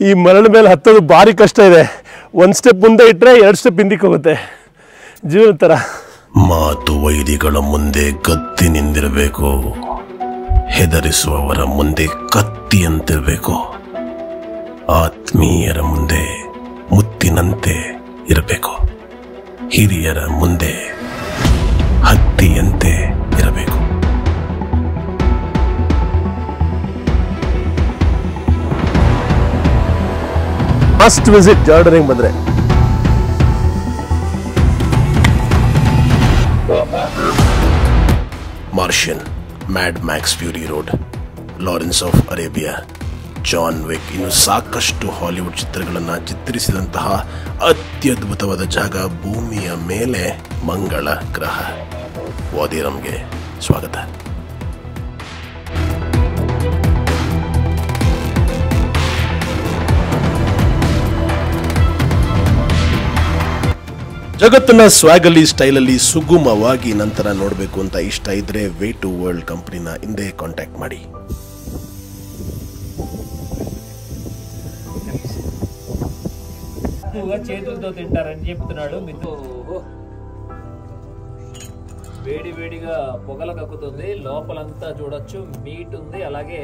ಈ ಮರಳ ಮೇಲೆ ಹತ್ತೋದು ಭಾರಿ ಕಷ್ಟ ಇದೆ ಒಂದು ಸ್ಟೆಪ್ ಮುಂದೆ ಇಟ್ಟರೆ ಎರಡು ಸ್ಟೆಪ್ ಹಿಂದಕ್ಕೆ ಹೋಗುತ್ತೆ ಜೀವನ ಥರ ಮಾತು ವೈದಿಗಳ ಮುಂದೆ ಗತ್ತಿ ನಿಂದಿರಬೇಕು ಹೆದರಿಸುವವರ ಮುಂದೆ ಕತ್ತಿಯಂತಿರಬೇಕು ಆತ್ಮೀಯರ ಮುಂದೆ ಮುತ್ತಿನಂತೆ ಇರಬೇಕು ಹಿರಿಯರ ಮುಂದೆ ಹತ್ತಿಯಂತೆ ಇರಬೇಕು ಮಸ್ಟ್ ವಿಸಿಟ್ ಜಾರ್ಡನಿಗೆ ಬಂದರೆ Martian Mad Max Fury Road Lawrence of Arabia John Wick ಇನ್ನು ಸಾಕಷ್ಟು ಹಾಲಿವುಡ್ ಚಿತ್ರಗಳನ್ನು ಚಿತ್ರಿಸಿದಂತಹ ಅತ್ಯದ್ಭುತವಾದ ಜಾಗ ಭೂಮಿಯ ಮೇಲೆ ಮಂಗಳ ಗ್ರಹ ವಾದಿರಮ್ಗೆ ಸ್ವಾಗತ ಜಗತ್ತನ್ನ ಸ್ವಾಗಲಿ ಸ್ಟೈಲಲ್ಲಿ ಸುಗಮವಾಗಿ ನಂತರ ನೋಡಬೇಕು ಅಂತ ಇಷ್ಟ ಇದ್ರೆ ವೇ ಟು ವರ್ಲ್ಡ್ ಕಂಪನಿನ ಹಿಂದೆ ಕಾಂಟ್ಯಾಕ್ಟ್ ಮಾಡಿ ఎక్కువగా చేతులతో తింటారని చెప్తున్నాడు మిత్తు వేడి వేడిగా పొగల కక్కుతుంది లోపలంతా చూడొచ్చు మీట్ ఉంది అలాగే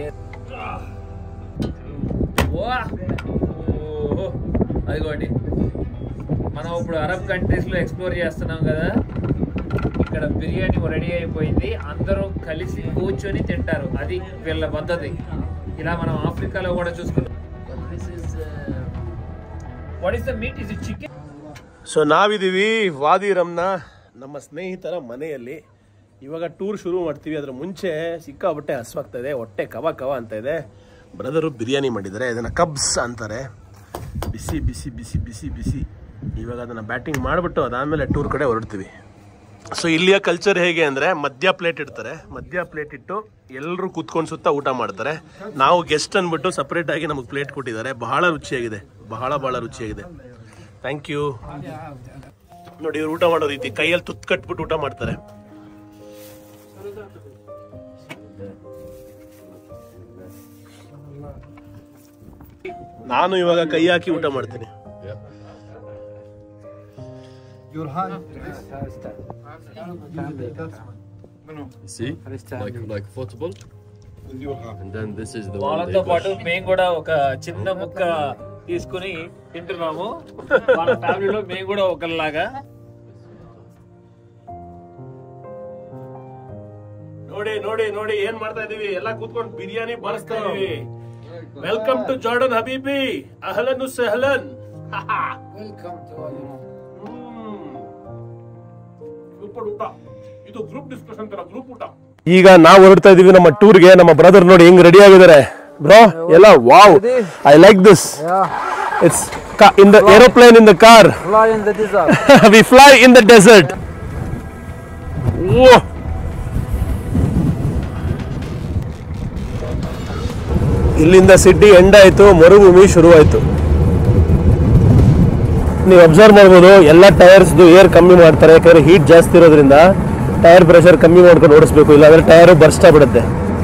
వా! ఓహో! అదిగోండి మనం ఇప్పుడు అరబ్ కంట్రీస్ లో ఎక్స్ప్లోర్ చేస్తున్నాం కదా ఇక్కడ బిర్యానీ రెడీ అయిపోయింది అందరూ కలిసి కూర్చొని తింటారు అది వీళ్ళ పద్ధతి ఇలా మనం ఆఫ్రికాలో కూడా చూసుకున్నాం what is the meat is it chicken so ನಾವಿದ್ದೀವಿ ವಾದಿರಮ್ನ ನಮ್ಮ ಸ್ನೇಹಿತರ ಮನೆಯಲ್ಲಿ ಇವಾಗ ಟೂರ್ ಶುರು ಮಾಡ್ತೀವಿ ಅದ್ರ ಮುಂಚೆ ಸಿಕ್ಕಾಬಟ್ಟೆ ಹಸ್ವಾಗ್ತಾ ಇದೆ ಹೊಟ್ಟೆ ಕವ ಕವ ಅಂತ ಇದೆ ಬ್ರದರು ಬಿರಿಯಾನಿ ಮಾಡಿದ್ದಾರೆ ಅದನ್ನು ಕಬ್ಸ್ ಅಂತಾರೆ ಬಿಸಿ ಬಿಸಿ ಬಿಸಿ ಬಿಸಿ ಬಿಸಿ ಇವಾಗ ಅದನ್ನು ಬ್ಯಾಟಿಂಗ್ ಮಾಡಿಬಿಟ್ಟು ಅದಾದಮೇಲೆ ಟೂರ್ ಕಡೆ ಹೊರಡ್ತೀವಿ ಸೊ ಇಲ್ಲಿಯ ಕಲ್ಚರ್ ಹೇಗೆ ಅಂದರೆ ಮಧ್ಯ ಪ್ಲೇಟ್ ಇಡ್ತಾರೆ ಮಧ್ಯ ಪ್ಲೇಟ್ ಇಟ್ಟು ಎಲ್ಲರೂ ಕೂತ್ಕೊಂಡು ಸುತ್ತ ಊಟ ಮಾಡ್ತಾರೆ ನಾವು ಗೆಸ್ಟ್ ಅಂದ್ಬಿಟ್ಟು ಸಪ್ರೇಟ್ ಆಗಿ ನಮಗೆ ಪ್ಲೇಟ್ ಕೊಟ್ಟಿದ್ದಾರೆ ಬಹಳ ರುಚಿಯಾಗಿದೆ ಬಹಳ ಬಹಳ ರುಚಿಯಾಗಿದೆ ಥ್ಯಾಂಕ್ ಯು ನೋಡಿ ಇವ್ರು ಊಟ ಮಾಡೋ ರೀತಿ ಕೈಯಲ್ಲಿ ತುತ್ತು ಕಟ್ಬಿಟ್ಟು ಊಟ ಮಾಡ್ತಾರೆ ನಾನು ಇವಾಗ ಕೈ ಹಾಕಿ ಊಟ ಮಾಡ್ತೀನಿ See, like like football. And then this is the one వాళ్ళతో they పాటు push. మేము కూడా ఒక చిన్న ముక్క తీసుకుని తింటున్నాము వాళ్ళ ఫ్యామిలీలో మేము కూడా ఒకరిలాగా ನೋಡಿ ನೋಡಿ ನೋಡಿ ಏನ್ ಮಾಡ್ತಾ ಇದೀವಿ ಎಲ್ಲ ಕೂತ್ಕೊಂಡು ಬಿರಿಯಾನಿ ಬಾರಿಸ್ತಾ ಇದೀವಿ ವೆಲ್ಕಮ್ ಟು ಜಾರ್ಡನ್ ಹಬೀಬಿ ಅಹಲನ್ ಸಹಲನ್ ಸೂಪರ್ ಊಟ ಇದು ಗ್ರೂಪ್ ಡಿಸ್ಕಷನ್ ತರ ಗ್ರೂಪ್ ಊಟ ಈಗ ನಾವು ಹೊರಡ್ತಾ ಇದೀವಿ ನಮ್ಮ ಟೂರ್ಗೆ ನಮ್ಮ ಬ್ರದರ್ ನೋಡಿ ಹೆಂಗ್ ರೆಡಿ ಆಗಿದ್ದಾರೆ ಬ್ರೋ ಎಲ್ಲ wow I like this it's in the aeroplane in the car Fly in the desert. We fly in the desert ಇಲ್ಲಿಂದ ಸಿಟಿ ಎಂಡ್ ಆಯ್ತು ಮರುಭೂಮಿ ಶುರುವಾಯ್ತು ನೀವು ಅಬ್ಸರ್ವ್ ಮಾಡ್ಬೋದು ಎಲ್ಲ ಟೈರ್ಸ್ದು ಏರ್ ಕಮ್ಮಿ ಮಾಡ್ತಾರೆ ಯಾಕಂದ್ರೆ ಹೀಟ್ ಜಾಸ್ತಿ ಇರೋದ್ರಿಂದ ಟೈರ್ ಪ್ರೆಷರ್ ಕಮ್ಮಿ ಮಾಡ್ಕೊಂಡು ಓಡಿಸ್ಬೇಕು ಇಲ್ಲಾಂದ್ರೆ ಟೈರು ಬರ್ಸ್ಟ್ ಆಗ್ಬಿಡುತ್ತೆ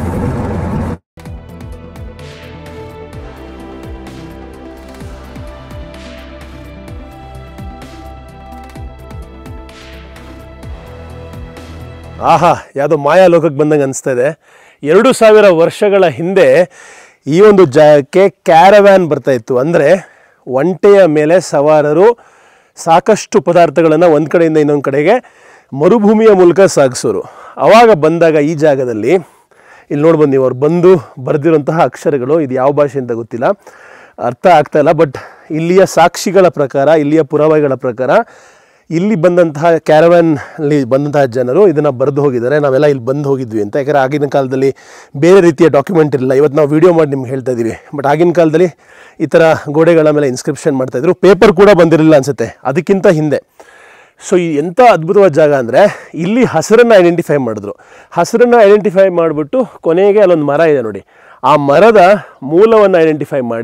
ಆಹಾ ಯಾವುದೋ ಮಾಯಾ ಲೋಕಕ್ಕೆ ಬಂದಂಗೆ ಅನಿಸ್ತಾ ಇದೆ ಎರಡು ಸಾವಿರ ವರ್ಷಗಳ ಹಿಂದೆ ಈ ಒಂದು ಜಾಗಕ್ಕೆ ಕ್ಯಾರವ್ಯಾನ್ ಬರ್ತಾ ಇತ್ತು ಅಂದರೆ ಒಂಟೆಯ ಮೇಲೆ ಸವಾರರು ಸಾಕಷ್ಟು ಪದಾರ್ಥಗಳನ್ನು ಒಂದು ಕಡೆಯಿಂದ ಇನ್ನೊಂದು ಕಡೆಗೆ ಮರುಭೂಮಿಯ ಮೂಲಕ ಸಾಗಿಸೋರು ಆವಾಗ ಬಂದಾಗ ಈ ಜಾಗದಲ್ಲಿ ಇಲ್ಲಿ ನೋಡ್ಬೋದು ನೀವು ಅವ್ರು ಬಂದು ಬರೆದಿರುವಂತಹ ಅಕ್ಷರಗಳು ಇದು ಯಾವ ಭಾಷೆ ಅಂತ ಗೊತ್ತಿಲ್ಲ ಅರ್ಥ ಆಗ್ತಾ ಇಲ್ಲ ಬಟ್ ಇಲ್ಲಿಯ ಸಾಕ್ಷಿಗಳ ಪ್ರಕಾರ ಇಲ್ಲಿಯ ಪುರಾವೆಗಳ ಪ್ರಕಾರ ಇಲ್ಲಿ ಬಂದಂತಹ ಕ್ಯಾರವ್ಯಾನಲ್ಲಿ ಬಂದಂತಹ ಜನರು ಇದನ್ನು ಬರೆದು ಹೋಗಿದ್ದಾರೆ ನಾವೆಲ್ಲ ಇಲ್ಲಿ ಬಂದು ಹೋಗಿದ್ವಿ ಅಂತ ಯಾಕಂದರೆ ಆಗಿನ ಕಾಲದಲ್ಲಿ ಬೇರೆ ರೀತಿಯ ಡಾಕ್ಯುಮೆಂಟ್ ಇರಲಿಲ್ಲ ಇವತ್ತು ನಾವು ವಿಡಿಯೋ ಮಾಡಿ ನಿಮ್ಗೆ ಹೇಳ್ತಾ ಇದ್ದೀವಿ ಬಟ್ ಆಗಿನ ಕಾಲದಲ್ಲಿ ಈ ಥರ ಗೋಡೆಗಳ ಮೇಲೆ ಇನ್ಸ್ಕ್ರಿಪ್ಷನ್ ಮಾಡ್ತಾಯಿದ್ರು ಪೇಪರ್ ಕೂಡ ಬಂದಿರಲಿಲ್ಲ ಅನಿಸುತ್ತೆ ಅದಕ್ಕಿಂತ ಹಿಂದೆ ಸೊ ಈ ಎಂಥ ಅದ್ಭುತವಾದ ಜಾಗ ಅಂದರೆ ಇಲ್ಲಿ ಹಸಿರನ್ನು ಐಡೆಂಟಿಫೈ ಮಾಡಿದ್ರು ಹಸಿರನ್ನು ಐಡೆಂಟಿಫೈ ಮಾಡಿಬಿಟ್ಟು ಕೊನೆಗೆ ಅಲ್ಲೊಂದು ಮರ ಇದೆ ನೋಡಿ ಆ ಮರದ ಮೂಲವನ್ನು ಐಡೆಂಟಿಫೈ ಮಾಡಿ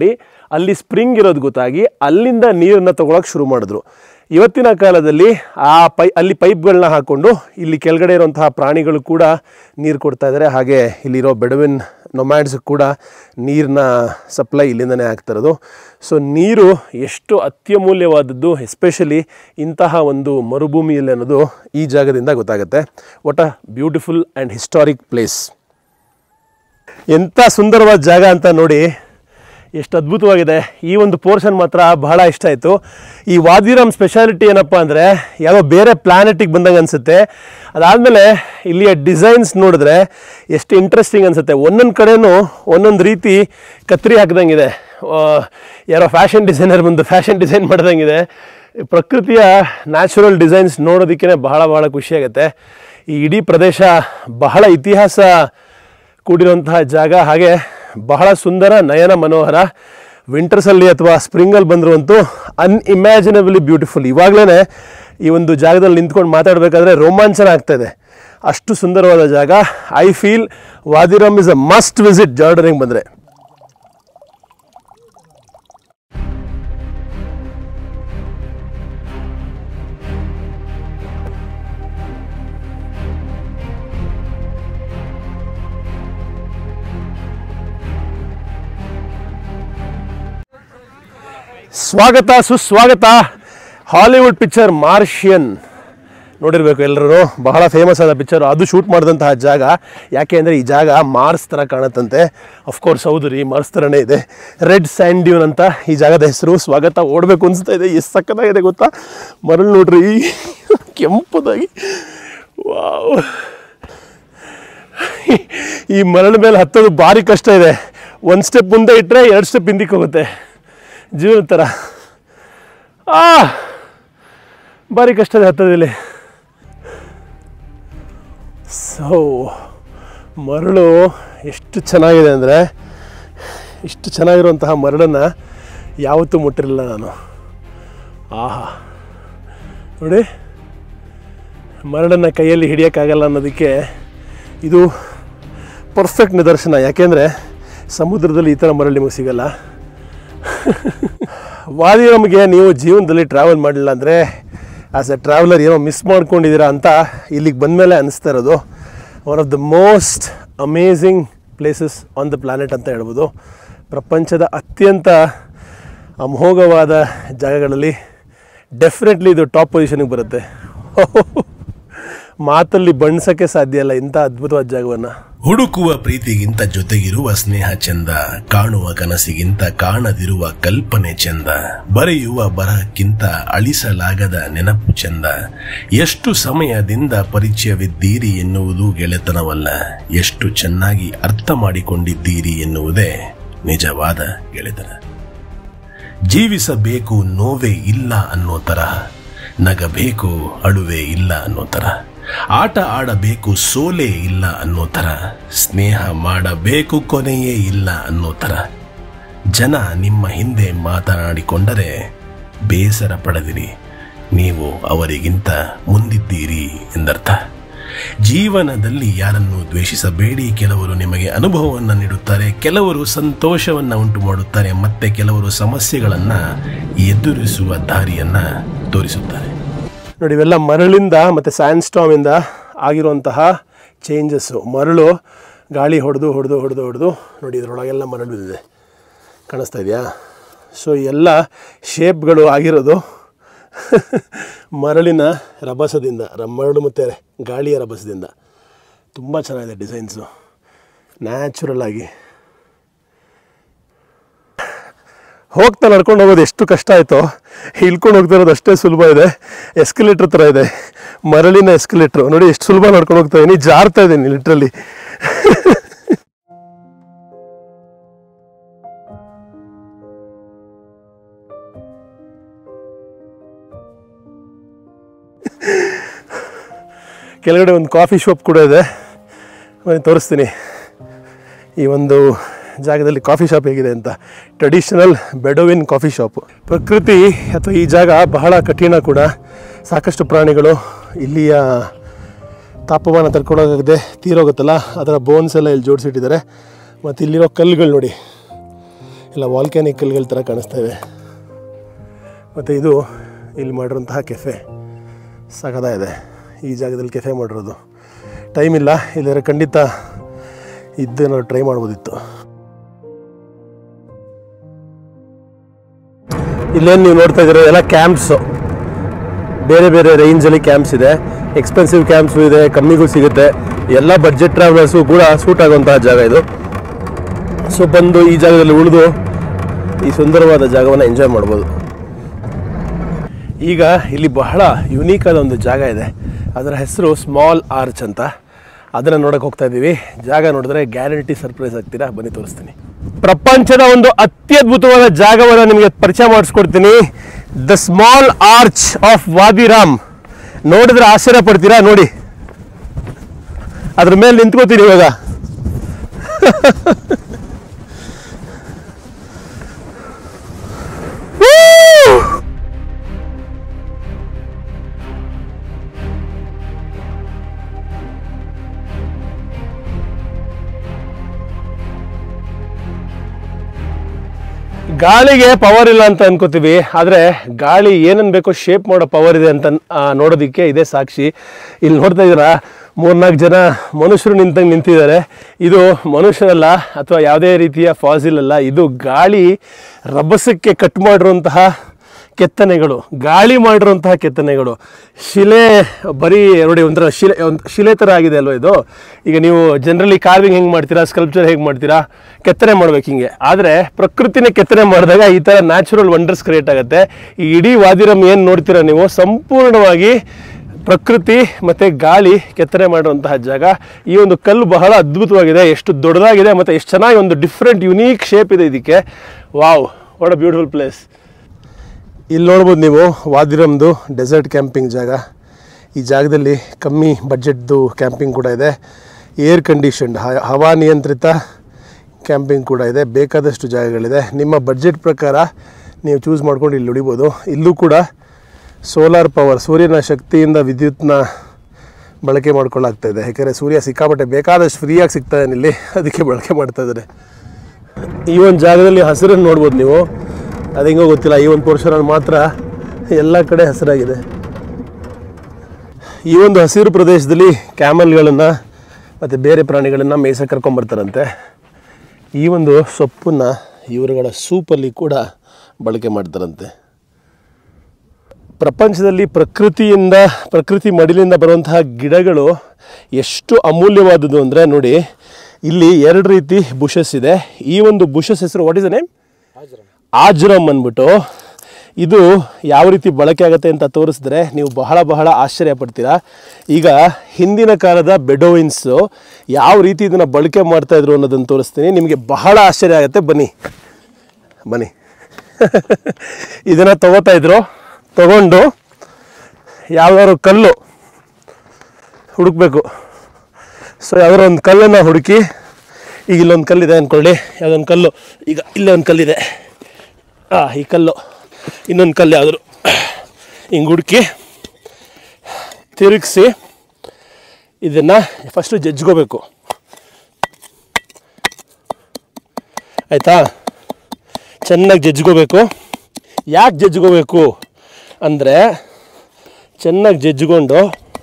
ಅಲ್ಲಿ ಸ್ಪ್ರಿಂಗ್ ಇರೋದು ಗೊತ್ತಾಗಿ ಅಲ್ಲಿಂದ ನೀರನ್ನು ತಗೊಳಕ್ಕೆ ಶುರು ಮಾಡಿದ್ರು ಇವತ್ತಿನ ಕಾಲದಲ್ಲಿ ಆ ಪೈ ಅಲ್ಲಿ ಪೈಪ್ಗಳನ್ನ ಹಾಕ್ಕೊಂಡು ಇಲ್ಲಿ ಕೆಳಗಡೆ ಇರುವಂತಹ ಪ್ರಾಣಿಗಳು ಕೂಡ ನೀರು ಕೊಡ್ತಾ ಇದ್ದಾರೆ ಹಾಗೆ ಇಲ್ಲಿರೋ ಬೆಡವಿನ್ ನೊಮ್ಯಾಡ್ಸ್ ಕೂಡ ನೀರನ್ನ ಸಪ್ಲೈ ಇಲ್ಲಿಂದನೇ ಆಗ್ತಾ ಇರೋದು ಸೊ ನೀರು ಎಷ್ಟು ಅತ್ಯಮೂಲ್ಯವಾದದ್ದು ಎಸ್ಪೆಷಲಿ ಇಂತಹ ಒಂದು ಮರುಭೂಮಿಯಲ್ಲಿ ಅನ್ನೋದು ಈ ಜಾಗದಿಂದ ಗೊತ್ತಾಗುತ್ತೆ what a beautiful and historic place ಎಂಥ ಸುಂದರವಾದ ಜಾಗ ಅಂತ ನೋಡಿ ಎಷ್ಟು ಅದ್ಭುತವಾಗಿದೆ ಈ ಒಂದು ಪೋರ್ಷನ್ ಮಾತ್ರ ಬಹಳ ಇಷ್ಟ ಆಯಿತು ಈ ವಾದಿರಾಮ್ ಸ್ಪೆಷಾಲಿಟಿ ಏನಪ್ಪ ಅಂದರೆ ಯಾವುದೋ ಬೇರೆ ಪ್ಲಾನೆಟಿಗೆ ಬಂದಂಗೆ ಅನಿಸುತ್ತೆ ಅದಾದಮೇಲೆ ಇಲ್ಲಿಯ ಡಿಸೈನ್ಸ್ ನೋಡಿದ್ರೆ ಎಷ್ಟು ಇಂಟ್ರೆಸ್ಟಿಂಗ್ ಅನಿಸುತ್ತೆ ಒಂದೊಂದು ಕಡೆನೂ ಒಂದೊಂದು ರೀತಿ ಕತ್ರಿ ಹಾಕ್ದಂಗಿದೆ ಆ, ಯಾರೋ ಫ್ಯಾಷನ್ ಡಿಸೈನರ್ ಬಂದು ಫ್ಯಾಷನ್ ಡಿಸೈನ್ ಮಾಡ್ದಂಗಿದೆ ಪ್ರಕೃತಿಯ ನ್ಯಾಚುರಲ್ ಡಿಸೈನ್ಸ್ ನೋಡೋದಕ್ಕೇ ಬಹಳ ಬಹಳ ಖುಷಿಯಾಗುತ್ತೆ ಈ ಇಡೀ ಪ್ರದೇಶ ಬಹಳ ಇತಿಹಾಸ ಕೂಡಿರುವಂತಹ ಜಾಗ ಹಾಗೆ ಬಹಳ ಸುಂದರ ನಯನ ಮನೋಹರ ವಿಂಟರ್ಸಲ್ಲಿ ಅಥವಾ ಸ್ಪ್ರಿಂಗಲ್ಲಿ ಬಂದರೂ ಅನ್ಇಮ್ಯಾಜಿನಬಲಿ ಬ್ಯೂಟಿಫುಲ್ ಇವಾಗಲೇ ಈ ಒಂದು ಜಾಗದಲ್ಲಿ ನಿಂತ್ಕೊಂಡು ಮಾತಾಡಬೇಕಾದ್ರೆ ರೋಮಾಂಚನ ಆಗ್ತಾ ಇದೆ ಅಷ್ಟು ಸುಂದರವಾದ ಜಾಗ I feel Wadi Rum is a must visit ಜಾರ್ಡನಿಗೆ ಬಂದರೆ ಸ್ವಾಗತ ಸುಸ್ವಾಗತ ಹಾಲಿವುಡ್ ಪಿಕ್ಚರ್ ಮಾರ್ಷಿಯನ್ ನೋಡಿರ್ಬೇಕು ಎಲ್ಲರೂ ಬಹಳ ಫೇಮಸ್ ಆದ ಪಿಕ್ಚರ್ ಅದು ಶೂಟ್ ಮಾಡಿದಂತಹ ಜಾಗ ಯಾಕೆ ಅಂದರೆ ಈ ಜಾಗ ಮಾರ್ಸ್ ಥರ ಕಾಣುತ್ತಂತೆ ಅಫ್ಕೋರ್ಸ್ ಹೌದು ರೀ ಮಾರ್ಸ್ ಥರನೇ ಇದೆ ರೆಡ್ ಸ್ಯಾಂಡ್ ಡ್ಯೂನ್ ಅಂತ ಈ ಜಾಗದ ಹೆಸರು ಸ್ವಾಗತ ಓಡಬೇಕು ಅನಿಸ್ತಾ ಇದೆ ಎಷ್ಟು ಸಕ್ಕತ್ತಾಗಿದೆ ಗೊತ್ತಾ ಮರಳು ನೋಡ್ರಿ ಕೆಂಪದಾಗಿ ವಾವ್ ಈ ಮರಳ ಮೇಲೆ ಹತ್ತೋದು ಭಾರಿ ಕಷ್ಟ ಇದೆ ಒಂದು ಸ್ಟೆಪ್ ಮುಂದೆ ಇಟ್ಟರೆ ಎರಡು ಸ್ಟೆಪ್ ಹಿಂದಕ್ಕೆ ಹೋಗುತ್ತೆ ಜೀವನ ಥರ ಆ ಭಾರಿ ಕಷ್ಟ ಇದೆ ಹತ್ತೋದಿಲ್ಲಿ ಸೊ ಮರಳು ಎಷ್ಟು ಚೆನ್ನಾಗಿದೆ ಅಂದರೆ ಇಷ್ಟು ಚೆನ್ನಾಗಿರುವಂತಹ ಮರಳನ್ನು ಯಾವತ್ತೂ ಮುಟ್ಟಿರಲಿಲ್ಲ ನಾನು ಆಹಾ ನೋಡಿ ಮರಳನ್ನು ಕೈಯಲ್ಲಿ ಹಿಡಿಯೋಕ್ಕಾಗಲ್ಲ ಅನ್ನೋದಕ್ಕೆ ಇದು ಪರ್ಫೆಕ್ಟ್ ನಿದರ್ಶನ ಯಾಕೆಂದರೆ ಸಮುದ್ರದಲ್ಲಿ ಈ ಥರ ಮರಳು ನಿಮಗೆ ಸಿಗಲ್ಲ ವಾದಿ ನಮಗೆ ನೀವು ಜೀವನದಲ್ಲಿ ಟ್ರಾವೆಲ್ ಮಾಡಿಲ್ಲ ಅಂದರೆ ಆಸ್ ಎ ಟ್ರಾವೆಲರ್ ಏನೋ ಮಿಸ್ ಮಾಡ್ಕೊಂಡಿದ್ದೀರಾ ಅಂತ ಇಲ್ಲಿಗೆ ಬಂದಮೇಲೆ ಅನಿಸ್ತಾ ಇರೋದು one of the most amazing places on the planet ಅಂತ ಹೇಳ್ಬೋದು ಪ್ರಪಂಚದ ಅತ್ಯಂತ ಅಮೋಘವಾದ ಜಾಗಗಳಲ್ಲಿ ಡೆಫಿನೆಟ್ಲಿ ಇದು ಟಾಪ್ ಪೊಸಿಷನ್ಗೆ ಬರುತ್ತೆ ಮಾತಲ್ಲಿ ಬಣ್ಸೋಕ್ಕೆ ಸಾಧ್ಯ ಇಲ್ಲ ಇಂಥ ಅದ್ಭುತವಾದ ಜಾಗವನ್ನು ಹುಡುಕುವ ಪ್ರೀತಿಗಿಂತ ಜೊತೆಗಿರುವ ಸ್ನೇಹ ಚಂದ ಕಾಣುವ ಕನಸಿಗಿಂತ ಕಾಣದಿರುವ ಕಲ್ಪನೆ ಚಂದ ಬರೆಯುವ ಬರಹಕ್ಕಿಂತ ಅಳಿಸಲಾಗದ ನೆನಪು ಚಂದ ಎಷ್ಟು ಸಮಯದಿಂದ ಪರಿಚಯವಿದ್ದೀರಿ ಎನ್ನುವುದು ಗೆಳೆತನವಲ್ಲ ಎಷ್ಟು ಚೆನ್ನಾಗಿ ಅರ್ಥ ಮಾಡಿಕೊಂಡಿದ್ದೀರಿ ಎನ್ನುವುದೇ ನಿಜವಾದ ಗೆಳೆತನ ಜೀವಿಸಬೇಕು ನೋವೇ ಇಲ್ಲ ಅನ್ನೋ ತರಹ ನಗಬೇಕು ಅಳುವೆ ಇಲ್ಲ ಅನ್ನೋ ತರ ಆಟ ಆಡಬೇಕು ಸೋಲೆ ಇಲ್ಲ ಅನ್ನೋ ತರ ಸ್ನೇಹ ಮಾಡಬೇಕು ಕೊನೆಯೇ ಇಲ್ಲ ಅನ್ನೋ ತರ ಜನ ನಿಮ್ಮ ಹಿಂದೆ ಮಾತನಾಡಿಕೊಂಡರೆ ಬೇಸರ ಪಡೆದಿರಿ ನೀವು ಅವರಿಗಿಂತ ಮುಂದಿದ್ದೀರಿ ಎಂದರ್ಥ ಜೀವನದಲ್ಲಿ ಯಾರನ್ನು ದ್ವೇಷಿಸಬೇಡಿ ಕೆಲವರು ನಿಮಗೆ ಅನುಭವವನ್ನು ನೀಡುತ್ತಾರೆ ಕೆಲವರು ಸಂತೋಷವನ್ನು ಉಂಟು ಮಾಡುತ್ತಾರೆ ಮತ್ತೆ ಕೆಲವರು ಸಮಸ್ಯೆಗಳನ್ನು ಎದುರಿಸುವ ದಾರಿಯನ್ನ ತೋರಿಸುತ್ತಾರೆ ನೋಡಿ ಇವೆಲ್ಲ ಮರಳಿಂದ ಮತ್ತು ಸ್ಯಾಂಡ್ ಸ್ಟಾಮಿಂದ ಆಗಿರುವಂತಹ ಚೇಂಜಸ್ಸು ಮರಳು ಗಾಳಿ ಹೊಡೆದು ಹೊಡೆದು ಹೊಡೆದು ಹೊಡೆದು ನೋಡಿ ಇದರೊಳಗೆಲ್ಲ ಮರಳು ಬಿದ್ದಿದೆ ಕಾಣಿಸ್ತಾ ಇದೆಯಾ ಸೊ ಎಲ್ಲ ಶೇಪ್ಗಳು ಆಗಿರೋದು ಮರಳಿನ ರಭಸದಿಂದ ರ ಮರಳು ಮತ್ತು ಗಾಳಿಯ ರಭಸದಿಂದ ತುಂಬ ಚೆನ್ನಾಗಿದೆ ಡಿಸೈನ್ಸು ನ್ಯಾಚುರಲ್ ಆಗಿ ಹೋಗ್ತಾ ನಡ್ಕೊಂಡು ಹೋಗೋದು ಎಷ್ಟು ಕಷ್ಟ ಆಯಿತೋ ಇಳ್ಕೊಂಡು ಹೋಗ್ತಾ ಇರೋದು ಅಷ್ಟೇ ಸುಲಭ ಇದೆ ಎಸ್ಕಲೇಟ್ರ್ ಥರ ಇದೆ ಮರಳಿನ ಎಸ್ಕಲೇಟ್ರು ನೋಡಿ ಎಷ್ಟು ಸುಲಭ ನಡ್ಕೊಂಡು ಹೋಗ್ತಾ ಇದ್ದೀನಿ ಜಾರ್ತಾ ಇದ್ದೀನಿ ಲಿಟ್ರಲ್ಲಿ ಕೆಳಗಡೆ ಒಂದು ಕಾಫಿ ಶಾಪ್ ಕೂಡ ಇದೆ ಬನ್ನಿ ತೋರಿಸ್ತೀನಿ ಈ ಒಂದು ಜಾಗದಲ್ಲಿ ಕಾಫಿ ಶಾಪ್ ಹೇಗಿದೆ ಅಂತ ಟ್ರೆಡಿಷನಲ್ ಬೆಡೋವಿನ್ ಕಾಫಿ ಶಾಪು ಪ್ರಕೃತಿ ಅಥವಾ ಈ ಜಾಗ ಬಹಳ ಕಠಿಣ ಕೂಡ ಸಾಕಷ್ಟು ಪ್ರಾಣಿಗಳು ಇಲ್ಲಿಯ ತಾಪಮಾನ ತಡ್ಕೊಳೋಗಾಗದೆ ತೀರೋಗುತ್ತಲ್ಲ ಅದರ ಬೋನ್ಸ್ ಎಲ್ಲ ಇಲ್ಲಿ ಜೋಡಿಸಿಟ್ಟಿದ್ದಾರೆ ಮತ್ತು ಇಲ್ಲಿರೋ ಕಲ್ಲುಗಳು ನೋಡಿ ಇಲ್ಲ ವಾಲ್ಕ್ಯಾನಿಕ್ ಕಲ್ಗಳ ಥರ ಕಾಣಿಸ್ತಾ ಇದೆ ಮತ್ತು ಇದು ಇಲ್ಲಿ ಮಾಡಿರೋಂತಹ ಕೆಫೆ ಇದೆ ಈ ಜಾಗದಲ್ಲಿ ಕೆಫೆ ಮಾಡಿರೋದು ಟೈಮ್ ಇಲ್ಲ ಇಲ್ಲದ್ರೆ ಖಂಡಿತ ಇದ್ದು ನಾವು ಟ್ರೈ ಮಾಡ್ಬೋದಿತ್ತು ಇಲ್ಲೇನು ನೀವು ನೋಡ್ತಾ ಇದ್ದೀರೋ ಎಲ್ಲ ಕ್ಯಾಂಪ್ಸು ಬೇರೆ ಬೇರೆ ರೇಂಜಲ್ಲಿ ಕ್ಯಾಂಪ್ಸ್ ಇದೆ ಎಕ್ಸ್ಪೆನ್ಸಿವ್ ಕ್ಯಾಂಪ್ಸು ಇದೆ ಕಮ್ಮಿಗೂ ಸಿಗುತ್ತೆ ಎಲ್ಲ ಬಡ್ಜೆಟ್ ಟ್ರಾವೆಲರ್ಸು ಕೂಡ ಸೂಟ್ ಆಗುವಂತಹ ಜಾಗ ಇದು ಸೊ ಬಂದು ಈ ಜಾಗದಲ್ಲಿ ಉಳಿದು ಈ ಸುಂದರವಾದ ಜಾಗವನ್ನು ಎಂಜಾಯ್ ಮಾಡ್ಬೋದು ಈಗ ಇಲ್ಲಿ ಬಹಳ ಯುನೀಕ್ ಆದ ಒಂದು ಜಾಗ ಇದೆ ಅದರ ಹೆಸರು ಸ್ಮಾಲ್ ಆರ್ಚ್ ಅಂತ ಅದನ್ನು ನೋಡಕ್ಕೆ ಹೋಗ್ತಾ ಇದ್ದೀವಿ ಜಾಗ ನೋಡಿದ್ರೆ ಗ್ಯಾರಂಟಿ ಸರ್ಪ್ರೈಸ್ ಆಗ್ತೀರಾ ಬನ್ನಿ ತೋರಿಸ್ತೀನಿ ಪ್ರಪಂಚದ ಒಂದು ಅತ್ಯದ್ಭುತವಾದ ಜಾಗವನ್ನು ನಿಮಗೆ ಪರಿಚಯ ಮಾಡಿಸ್ಕೊಡ್ತೀನಿ the small arch of Wadi Rum ನೋಡಿದ್ರೆ ಆಶ್ಚರ್ಯ ಪಡ್ತೀರಾ ನೋಡಿ ಅದ್ರ ಮೇಲೆ ನಿಂತ್ಕೋತೀನಿ ಇವಾಗ ಗಾಳಿಗೆ ಪವರ್ ಇಲ್ಲ ಅಂತ ಅನ್ಕೋತೀವಿ ಆದರೆ ಗಾಳಿ ಏನನ್ ಬೇಕೋ ಶೇಪ್ ಮಾಡೋ ಪವರ್ ಇದೆ ಅಂತ ಆ, ನೋಡೋದಕ್ಕೆ ಇದೇ ಸಾಕ್ಷಿ ಇಲ್ಲಿ ನೋಡ್ತಾ ಇದ್ದೀರಾ ಮೂರ್ನಾಲ್ಕು ಜನ ಮನುಷ್ಯರು ನಿಂತಂಗೆ ನಿಂತಿದ್ದಾರೆ ಇದು ಮನುಷ್ಯರಲ್ಲ ಅಥವಾ ಯಾವುದೇ ರೀತಿಯ ಫಾಸಿಲ್ ಅಲ್ಲ ಇದು ಗಾಳಿ ರಭಸಕ್ಕೆ ಕಟ್ ಮಾಡಿರುವಂತಹ ಕೆತ್ತನೆಗಳು ಗಾಳಿ ಮಾಡಿರುವಂತಹ ಕೆತ್ತನೆಗಳು ಶಿಲೆ ಬರೀ ನೋಡಿ ಒಂಥರ ಶಿಲೆ ಒಂದು ಶಿಲೆ ಥರ ಆಗಿದೆ ಅಲ್ವ ಇದು ಈಗ ನೀವು ಜನರಲಿ ಕಾರ್ವಿಂಗ್ ಹೆಂಗೆ ಮಾಡ್ತೀರಾ ಸ್ಕಲ್ಪ್ಚರ್ ಹೇಗೆ ಮಾಡ್ತೀರಾ ಕೆತ್ತನೆ ಮಾಡ್ಬೇಕು ಹಿಂಗೆ ಆದರೆ ಪ್ರಕೃತಿನೇ ಕೆತ್ತನೆ ಮಾಡಿದಾಗ ಈ ಥರ ನ್ಯಾಚುರಲ್ ವಂಡರ್ಸ್ ಕ್ರಿಯೇಟ್ ಆಗುತ್ತೆ ಈ ಇಡೀ ವಾದಿರಮ್ ಏನು ನೋಡ್ತೀರಾ ನೀವು ಸಂಪೂರ್ಣವಾಗಿ ಪ್ರಕೃತಿ ಮತ್ತು ಗಾಳಿ ಕೆತ್ತನೆ ಮಾಡುವಂತಹ ಜಾಗ ಈ ಒಂದು ಕಲ್ಲು ಬಹಳ ಅದ್ಭುತವಾಗಿದೆ ಎಷ್ಟು ದೊಡ್ಡದಾಗಿದೆ ಮತ್ತು ಎಷ್ಟು ಚೆನ್ನಾಗಿ ಒಂದು ಡಿಫ್ರೆಂಟ್ ಯುನೀಕ್ ಶೇಪ್ ಇದೆ ಇದಕ್ಕೆ wow what a beautiful place ಇಲ್ಲಿ ನೋಡ್ಬೋದು ನೀವು ವಾದಿರಮ್ದು ಡೆಸರ್ಟ್ ಕ್ಯಾಂಪಿಂಗ್ ಜಾಗ ಈ ಜಾಗದಲ್ಲಿ ಕಮ್ಮಿ ಬಡ್ಜೆಟ್ದು ಕ್ಯಾಂಪಿಂಗ್ ಕೂಡ ಇದೆ ಏರ್ ಕಂಡೀಷನ್ಡ್ ಹವಾ ನಿಯಂತ್ರಿತ ಕ್ಯಾಂಪಿಂಗ್ ಕೂಡ ಇದೆ ಬೇಕಾದಷ್ಟು ಜಾಗಗಳಿದೆ ನಿಮ್ಮ ಬಡ್ಜೆಟ್ ಪ್ರಕಾರ ನೀವು ಚೂಸ್ ಮಾಡ್ಕೊಂಡು ಇಲ್ಲಿ ಉಳಿಬೋದು ಇಲ್ಲೂ ಕೂಡ ಸೋಲಾರ್ ಪವರ್ ಸೂರ್ಯನ ಶಕ್ತಿಯಿಂದ ವಿದ್ಯುತ್ನ ಬಳಕೆ ಮಾಡ್ಕೊಳ್ಳಾಗ್ತಾ ಇದೆ ಯಾಕೆಂದರೆ ಸೂರ್ಯ ಸಿಕ್ಕಾಪಟ್ಟೆ ಬೇಕಾದಷ್ಟು ಫ್ರೀಯಾಗಿ ಸಿಗ್ತಾ ಇಲ್ಲಿ ಅದಕ್ಕೆ ಬಳಕೆ ಮಾಡ್ತಾ ಇದ್ದಾರೆ ಈ ಒಂದು ಜಾಗದಲ್ಲಿ ಹಸಿರನ್ನು ನೋಡ್ಬೋದು ನೀವು ಅದು ಹೆಂಗೋ ಗೊತ್ತಿಲ್ಲ ಈ ಒಂದು ಪೋರ್ಷನಲ್ಲಿ ಮಾತ್ರ ಎಲ್ಲ ಕಡೆ ಹಸಿರಾಗಿದೆ ಈ ಒಂದು ಹಸಿರು ಪ್ರದೇಶದಲ್ಲಿ ಕ್ಯಾಮಲ್ಗಳನ್ನು ಮತ್ತು ಬೇರೆ ಪ್ರಾಣಿಗಳನ್ನು ಮೇಯ್ಸಕ್ಕೆ ಕರ್ಕೊಂಬರ್ತಾರಂತೆ ಈ ಒಂದು ಸೊಪ್ಪನ್ನು ಇವರುಗಳ ಸೂಪಲ್ಲಿ ಕೂಡ ಬಳಕೆ ಮಾಡ್ತಾರಂತೆ ಪ್ರಪಂಚದಲ್ಲಿ ಪ್ರಕೃತಿಯಿಂದ ಪ್ರಕೃತಿ ಮಡಿಲಿಂದ ಬರುವಂತಹ ಗಿಡಗಳು ಎಷ್ಟು ಅಮೂಲ್ಯವಾದದ್ದು ಅಂದರೆ ನೋಡಿ ಇಲ್ಲಿ ಎರಡು ರೀತಿ ಬುಷಸ್ ಇದೆ ಈ ಒಂದು ಬುಷಸ್ ಹೆಸರು ವಾಟ್ ಇಸ್ ನೇಮ್ ಆಜ್ರಮ್ ಅಂದ್ಬಿಟ್ಟು ಇದು ಯಾವ ರೀತಿ ಬಳಕೆ ಆಗುತ್ತೆ ಅಂತ ತೋರಿಸಿದ್ರೆ ನೀವು ಬಹಳ ಬಹಳ ಆಶ್ಚರ್ಯ ಪಡ್ತೀರಾ ಈಗ ಹಿಂದಿನ ಕಾಲದ ಬೆಡೋವಿನ್ಸು ಯಾವ ರೀತಿ ಇದನ್ನು ಬಳಕೆ ಮಾಡ್ತಾ ಇದ್ರು ಅನ್ನೋದನ್ನು ತೋರಿಸ್ತೀನಿ ನಿಮಗೆ ಬಹಳ ಆಶ್ಚರ್ಯ ಆಗುತ್ತೆ ಬನ್ನಿ ಬನ್ನಿ ಇದನ್ನು ತಗೋತಾ ಇದ್ರು ತಗೊಂಡು ಯಾವ್ದಾದ್ರು ಕಲ್ಲು ಹುಡುಕ್ಬೇಕು ಸೊ ಯಾವ್ದಾದ್ರು ಒಂದು ಕಲ್ಲನ್ನು ಹುಡುಕಿ ಈಗ ಇಲ್ಲೊಂದು ಕಲ್ಲಿದೆ ಅಂದ್ಕೊಳ್ಳಿ ಯಾವುದೊಂದು ಕಲ್ಲು ಈಗ ಇಲ್ಲೇ ಒಂದು ಕಲ್ಲಿದೆ ಹಾಂ ಈ ಕಲ್ಲು ಇನ್ನೊಂದು ಕಲ್ಲು ಯಾವ್ದಾದ್ರು ಹಿಂಗೆ ಹುಡುಕಿ ತಿರುಗಿಸಿ ಇದನ್ನು ಫಸ್ಟು ಜಜ್ಕೋಬೇಕು ಆಯಿತಾ ಚೆನ್ನಾಗಿ ಜಜ್ಕೋಬೇಕು ಯಾಕೆ ಜಜ್ಕೋಬೇಕು ಅಂದರೆ ಚೆನ್ನಾಗಿ ಜಜ್ಕೊಂಡು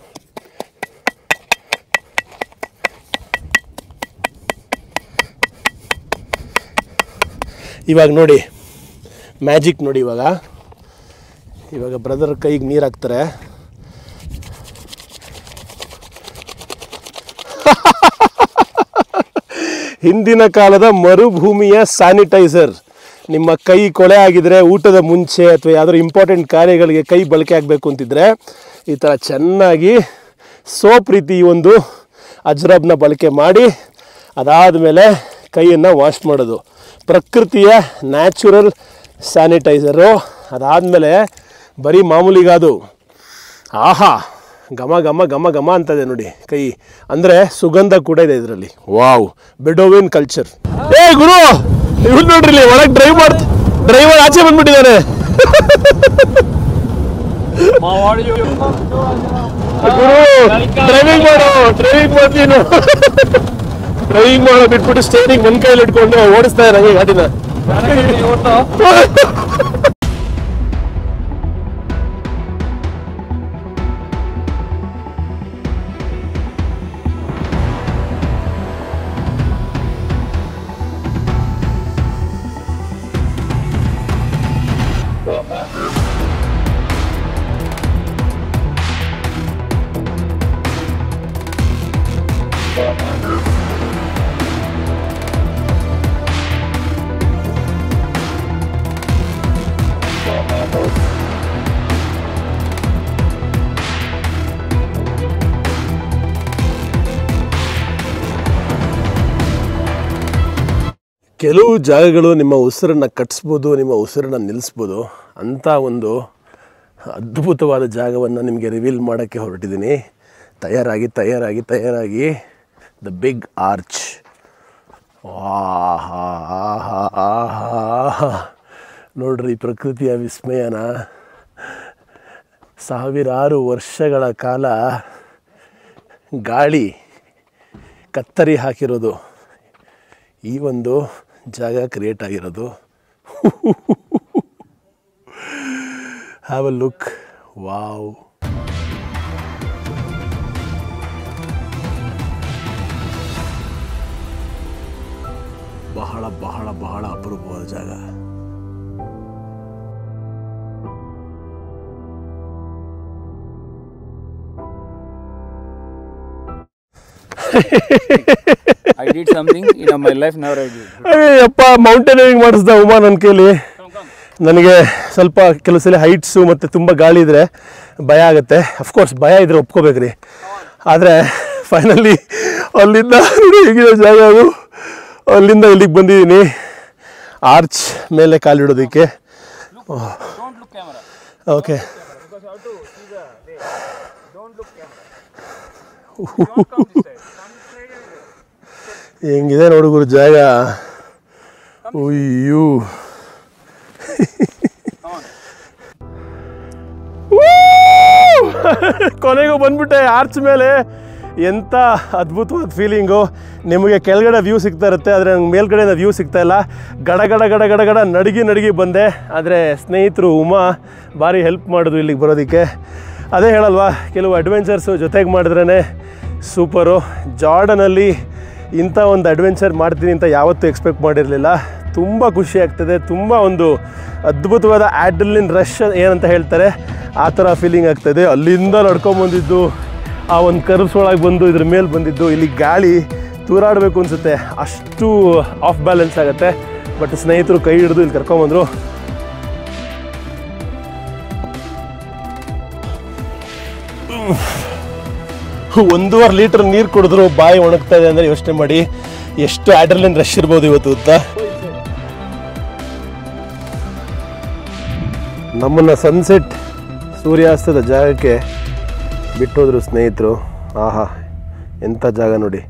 ಇವಾಗ ನೋಡಿ ಮ್ಯಾಜಿಕ್ ನೋಡಿ ಇವಾಗ ಇವಾಗ ಬ್ರದರ್ ಕೈಗೆ ನೀರು ಹಾಕ್ತಾರೆ ಹಿಂದಿನ ಕಾಲದ ಮರುಭೂಮಿಯ ಸ್ಯಾನಿಟೈಸರ್ ನಿಮ್ಮ ಕೈ ಕೊಳೆ ಆಗಿದ್ರೆ ಊಟದ ಮುಂಚೆ ಅಥವಾ ಯಾವ್ದಾದ್ರು ಇಂಪಾರ್ಟೆಂಟ್ ಕಾರ್ಯಗಳಿಗೆ ಕೈ ಬಳಕೆ ಆಗಬೇಕು ಅಂತಿದ್ರೆ ಈ ಥರ ಚೆನ್ನಾಗಿ ಸೋಪ್ ರೀತಿ ಈ ಒಂದು ಅಜ್ರಬ್ನ ಬಳಕೆ ಮಾಡಿ ಅದಾದಮೇಲೆ ಕೈಯನ್ನು ವಾಶ್ ಮಾಡೋದು ಪ್ರಕೃತಿಯ ನ್ಯಾಚುರಲ್ ಸ್ಯಾನಿಟೈಸರು ಅದಾದಮೇಲೆ ಬರೀ ಮಾಮೂಲಿಗಾದು ಆಹಾ ಘಮ ಘಮ ಘಮ ಘಮ ಅಂತದೆ ನೋಡಿ ಕೈ ಅಂದರೆ ಸುಗಂಧ ಕೂಡ ಇದೆ ಇದರಲ್ಲಿ ವಾವ್ ಬೆಡೋವಿನ್ ಕಲ್ಚರ್ ಏ ಗುರು ಇವ್ರು ನೋಡ್ರಿ ಇಲ್ಲಿ ಒಳಗೆ ಡ್ರೈವ್ ಮಾಡ್ ಡ್ರೈವರ್ ಆಚೆ ಬಂದ್ಬಿಟ್ಟಿದ್ದಾರೆ ಗುರು ಡ್ರೈವಿಂಗ್ ಮಾಡು ಡ್ರೈವಿಂಗ್ ಮಾಡ್ತೀನಿ ಡ್ರೈವಿಂಗ್ ಮಾಡೋ ಬಿಟ್ಬಿಟ್ಟು ಸ್ಟೇರಿಂಗ್ ಒಂದ್ ಕೈಯಲ್ಲಿ ಇಟ್ಕೊಂಡು ಓಡಿಸ್ತಾ ಇದ್ದಾರೆ ಹಂಗೆ ಗಾಡಿನ ಕೆಲವು ಜಾಗಗಳು ನಿಮ್ಮ ಉಸಿರನ್ನು ಕಟ್ಸ್ಬೋದು ನಿಮ್ಮ ಉಸಿರನ್ನು ನಿಲ್ಲಿಸ್ಬೋದು ಅಂಥ ಒಂದು ಅದ್ಭುತವಾದ ಜಾಗವನ್ನು ನಿಮಗೆ ರಿವೀಲ್ ಮಾಡೋಕ್ಕೆ ಹೊರಟಿದ್ದೀನಿ ತಯಾರಾಗಿ ತಯಾರಾಗಿ ತಯಾರಾಗಿ ದ ಬಿಗ್ ಆರ್ಚ್ ಆಹಾ ಆಹಾ ಆಹಾ ನೋಡ್ರಿ ಪ್ರಕೃತಿಯ ವಿಸ್ಮಯನ ಸಾವಿರಾರು ವರ್ಷಗಳ ಕಾಲ ಗಾಳಿ ಕತ್ತರಿ ಹಾಕಿರೋದು ಈ ಒಂದು ಜಾಗ ಕ್ರಿಯೇಟ್ ಆಗಿರೋದು ಹ್ಯಾವ್ ಅ ಲುಕ್ ವಾವ್ ಬಹಳ ಬಹಳ ಬಹಳ ಅಪರೂಪವಾದ ಜಾಗ I did something in my life never I did. ಅಪ್ಪ ಮೌಂಟೇನಿಂಗ್ ಮಾಡಿಸ್ದ ಉಮಾ ನನ್ನ ಕೈಲಿ ನನಗೆ ಸ್ವಲ್ಪ ಕೆಲವು ಸಲ ಹೈಟ್ಸು ಮತ್ತು ತುಂಬ ಗಾಳಿ ಇದ್ದರೆ ಭಯ ಆಗುತ್ತೆ ಅಫ್ಕೋರ್ಸ್ ಭಯ ಇದ್ರೆ ಒಪ್ಕೋಬೇಕ್ರಿ ಆದರೆ ಫೈನಲಿ ಅಲ್ಲಿಂದ ನೋಡಿ ಹೇಗಿದೆ ಜಾಗ ಅದು ಅಲ್ಲಿಂದ ಇಲ್ಲಿಗೆ ಬಂದಿದ್ದೀನಿ ಆರ್ಚ್ ಮೇಲೆ ಕಾಲಿಡೋದಕ್ಕೆ Don't look camera. Okay Because how to see the way. Don't look camera. Don't come this side. Come this side and ಹೆಂಗಿದೆ ನೋಡುಗುರು ಜಾಗ ಅಯ್ಯೋ ಕೊನೆಗೂ ಬಂದ್ಬಿಟ್ಟೆ ಆರ್ಚ್ ಮೇಲೆ ಎಂಥ ಅದ್ಭುತವಾದ ಫೀಲಿಂಗು ನಿಮಗೆ ಕೆಳಗಡೆ ವ್ಯೂ ಸಿಗ್ತಾ ಇರುತ್ತೆ ಆದರೆ ನಂಗೆ ಮೇಲ್ಗಡೆಯಿಂದ ವ್ಯೂ ಸಿಗ್ತಾ ಇಲ್ಲ ಗಡ ಗಡ ಗಡ ಗಡ ಗಡ ನಡಗಿ ನಡಗಿ ಬಂದೆ ಆದರೆ ಸ್ನೇಹಿತರು ಉಮಾ ಭಾರಿ ಹೆಲ್ಪ್ ಮಾಡಿದ್ರು ಇಲ್ಲಿಗೆ ಬರೋದಕ್ಕೆ ಅದೇ ಹೇಳಲ್ವಾ ಕೆಲವು ಅಡ್ವೆಂಚರ್ಸು ಜೊತೆಗೆ ಮಾಡಿದ್ರೇ ಸೂಪರು ಜಾರ್ಡನಲ್ಲಿ ಇಂಥ ಒಂದು ಅಡ್ವೆಂಚರ್ ಮಾಡ್ತೀನಿ ಅಂತ ಯಾವತ್ತೂ ಎಕ್ಸ್ಪೆಕ್ಟ್ ಮಾಡಿರಲಿಲ್ಲ ತುಂಬ ಖುಷಿ ಆಗ್ತದೆ ತುಂಬ ಒಂದು ಅದ್ಭುತವಾದ ಆ್ಯಡ್ರಲಿನ್ ರಶ್ ಏನಂತ ಹೇಳ್ತಾರೆ ಆ ಥರ ಫೀಲಿಂಗ್ ಆಗ್ತದೆ ಅಲ್ಲಿಂದ ನಡ್ಕೊಂಬಂದಿದ್ದು ಆ ಒಂದು ಕರ್ವ್ಸ್ ಒಳಗೆ ಬಂದು ಇದ್ರ ಮೇಲೆ ಬಂದಿದ್ದು ಇಲ್ಲಿ ಗಾಳಿ ತೂರಾಡಬೇಕು ಅನಿಸುತ್ತೆ ಅಷ್ಟು ಆಫ್ ಬ್ಯಾಲೆನ್ಸ್ ಆಗುತ್ತೆ ಬಟ್ ಸ್ನೇಹಿತರು ಕೈ ಹಿಡಿದು ಇಲ್ಲಿ ಕರ್ಕೊಂಬಂದರು ಒಂದೂವರೆ ಲೀಟರ್ ನೀರು ಕುಡಿದ್ರು ಬಾಯಿ ಒಣಗ್ತಾ ಇದೆ ಅಂದರೆ ಯೋಚನೆ ಮಾಡಿ ಎಷ್ಟು ಆಡ್ರಲಿನ್ ರಶ್ ಇರ್ಬೋದು ಇವತ್ತು ಅಂತ ನಮ್ಮನ್ನು ಸನ್ಸೆಟ್ ಸೂರ್ಯಾಸ್ತದ ಜಾಗಕ್ಕೆ ಬಿಟ್ಟೋದ್ರು ಸ್ನೇಹಿತರು ಆಹಾ ಎಂಥ ಜಾಗ ನೋಡಿ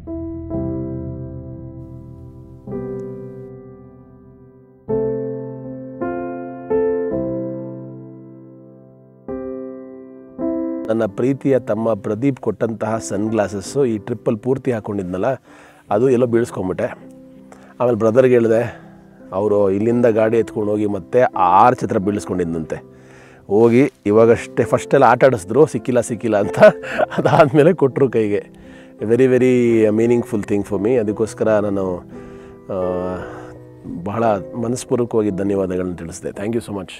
ನನ್ನ ಪ್ರೀತಿಯ ತಮ್ಮ ಪ್ರದೀಪ್ ಕೊಟ್ಟಂತಹ ಸನ್ ಗ್ಲಾಸಸ್ಸು ಈ ಟ್ರಿಪ್ಪಲ್ಲಿ ಪೂರ್ತಿ ಹಾಕ್ಕೊಂಡಿದ್ನಲ್ಲ ಅದು ಎಲ್ಲೋ ಬೀಳಿಸ್ಕೊಂಬಿಟ್ಟೆ ಆಮೇಲೆ ಬ್ರದರ್ಗೆ ಹೇಳಿದೆ ಅವರು ಇಲ್ಲಿಂದ ಗಾಡಿ ಎತ್ಕೊಂಡು ಹೋಗಿ ಮತ್ತೆ ಆರು ಚಿತ್ರ ಬೀಳಿಸ್ಕೊಂಡಿದ್ದಂತೆ ಹೋಗಿ ಇವಾಗಷ್ಟೇ ಫಸ್ಟೆಲ್ಲ ಆಟ ಆಡಿಸಿದ್ರು ಸಿಕ್ಕಿಲ್ಲ ಸಿಕ್ಕಿಲ್ಲ ಅಂತ ಅದಾದಮೇಲೆ ಕೊಟ್ಟರು ಕೈಗೆ very very meaningful thing for me ಅದಕ್ಕೋಸ್ಕರ ನಾನು ಆ, ಬಹಳ ಮನಸ್ಪೂರ್ವಕವಾಗಿ ಧನ್ಯವಾದಗಳನ್ನ ತಿಳಿಸಿದೆ thank you so much